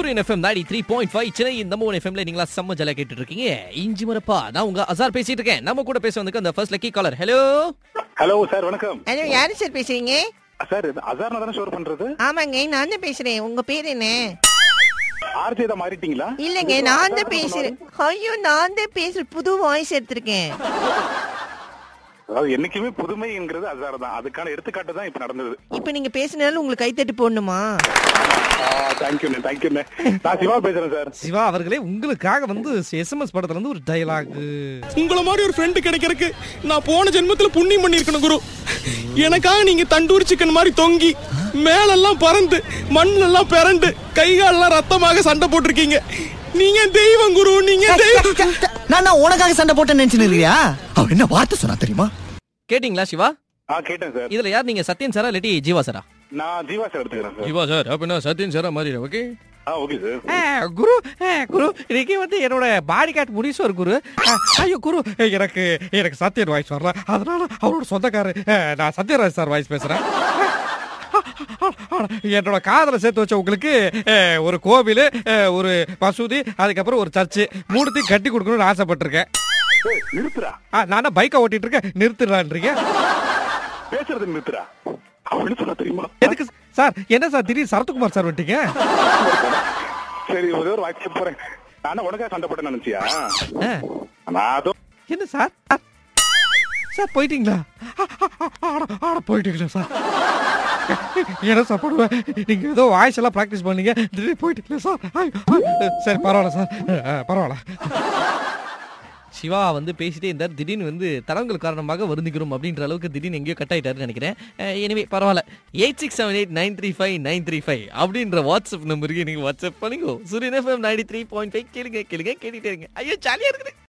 சூரியன் எஃப்எம் நாடி three point five Chennai நம்ம ஒன் எஃப்எம்ல நீங்களா செம்ம ஜல கேட்டுட்டு இருக்கீங்க இஞ்சி மரப்பா நான் உங்க அசார் பேசிட்டு இருக்கேன் நம்ம கூட பேச வந்து அந்த first lucky caller hello hello sir வணக்கம் ஹலோ யாரு சார் பேசுறீங்க சார் இது அசார்னா தானே ஷோர் பண்றது ஆமாங்க நான் தான் பேசுறேன் உங்க பேர் என்ன ஆர்ஜே தான் மாறிட்டீங்களா இல்லங்க நான் தான் பேசுறேன் ஐயோ நான் தான் பேசுறேன் புது வாய்ஸ் எடுத்திருக்கேன் அதாவது என்னைக்குமே புதுமைங்கிறது அசார் தான் அதுக்கான எடுத்துக்காட்டு தான் இப்ப நடந்தது இப்ப நீங்க பேசினாலும் உங்களுக்கு கைத்தட்டு போடணுமா தேங்க்யூண்ணே தேங்க்யூண்ணே நான் சிவா பேசுறேன் சார் சிவா அவர்களே உங்களுக்காக வந்து எஸ்எம்எஸ் படத்துல இருந்து ஒரு டைலாக் உங்களை மாதிரி ஒரு ஃப்ரெண்டு கிடைக்கிறதுக்கு நான் போன ஜென்மத்துல புண்ணியம் பண்ணிருக்கணும் குரு எனக்காக நீங்க தண்டூரி சிக்கன் மாதிரி தொங்கி மேலெல்லாம் பறந்து மண்ணெல்லாம் பிறண்டு கை காலெல்லாம் ரத்தமாக சண்டை போட்டிருக்கீங்க நீங்க தெய்வம் குரு நீங்க தெய்வம் நான் நான் உனக்காக சண்டை போட்டேன்னு நினைச்சுன்னு இருக்கியா அவன் என்ன வார்த்தை சொன்னா தெரியுமா கேட்டிங்களா சிவா ஆ கேட்டேன் சார் இதுல யார் நீங்க சத்யன் சாரா இல்லாட்டி ஜீவா சாரா நான் ஜீவா சார் எடுத்துக்கிறேன் சார் ஜீவா சார் அப்படின்னா சத்யன் சாரா மாதிரி ஓகே ஆ ஓகே சார் குரு குரு இன்னைக்கு வந்து என்னோட பாடி கார்டு முடிசோர் குரு ஐயோ குரு எனக்கு எனக்கு சத்யன் வாய்ஸ் வரல அதனால அவரோட சொந்தக்காரர் நான் சத்யராஜ் சார் வாய்ஸ் பேசுறேன் என்னோட காதலை சேர்த்து வச்ச உங்களுக்கு அஹ், ஒரு கோவில் அஹ், ஒரு மசூதி அதுக்கப்புறம் ஒரு சர்ச்சு மூணுத்தையும் கட்டி கொடுக்கணும்னு ஆசைப்பட்டிருக்கேன் ஏய், நிறுத்துறா ஆ, நானா பைக்கை ஓட்டிட்டு இருக்கேன் நிறுத்திடலான்றீங்க பேசுறது நிறுத்துறா அப்படின்னு சொல்ல தெரியுமா எதுக்கு சார் என்ன சார் திடீர்னு சரத்குமார் சார் வந்துட்டீங்க சரி ஒரே ஒரு வாய்ப்பு போறேன் நானும் உனக்காக சண்டை போட்டேன்னு நினைச்சியா ஆ, நான் அதுவும் என்ன சார் சார் போயிட்டீங்களா ஆட ஆட போயிட்டீங்களா சார் என்ன சார் பண்ணுவேன் நீங்க ஏதோ வாய்ஸ் எல்லாம் ப்ராக்டிஸ் பண்ணீங்க திடீர்னு போயிட்டீங்களா சார் ஐ, ஐ, சரி பரவாயில்ல சார் அஹ், பரவாயில்ல சிவா வந்து பேசிட்டே இருந்தார் திடீர்னு வந்து தடங்கள் காரணமாக வருந்திக்கிறோம் அப்படின்ற அளவுக்கு திடீர்னு எங்கேயோ கட் ஆயிட்டாருன்னு நினைக்கிறேன் எனவே பரவாயில்ல eight six seven eight nine three five nine three five அப்படின்ற வாட்ஸ்அப் நம்பருக்கு நீங்க வாட்ஸ்அப் பண்ணுங்க Suryan FM ninety three point five கேளுங்க கேளுங்க கேட்டுட்டே இருங்க ஐயோ ஜாலியா இருக்குது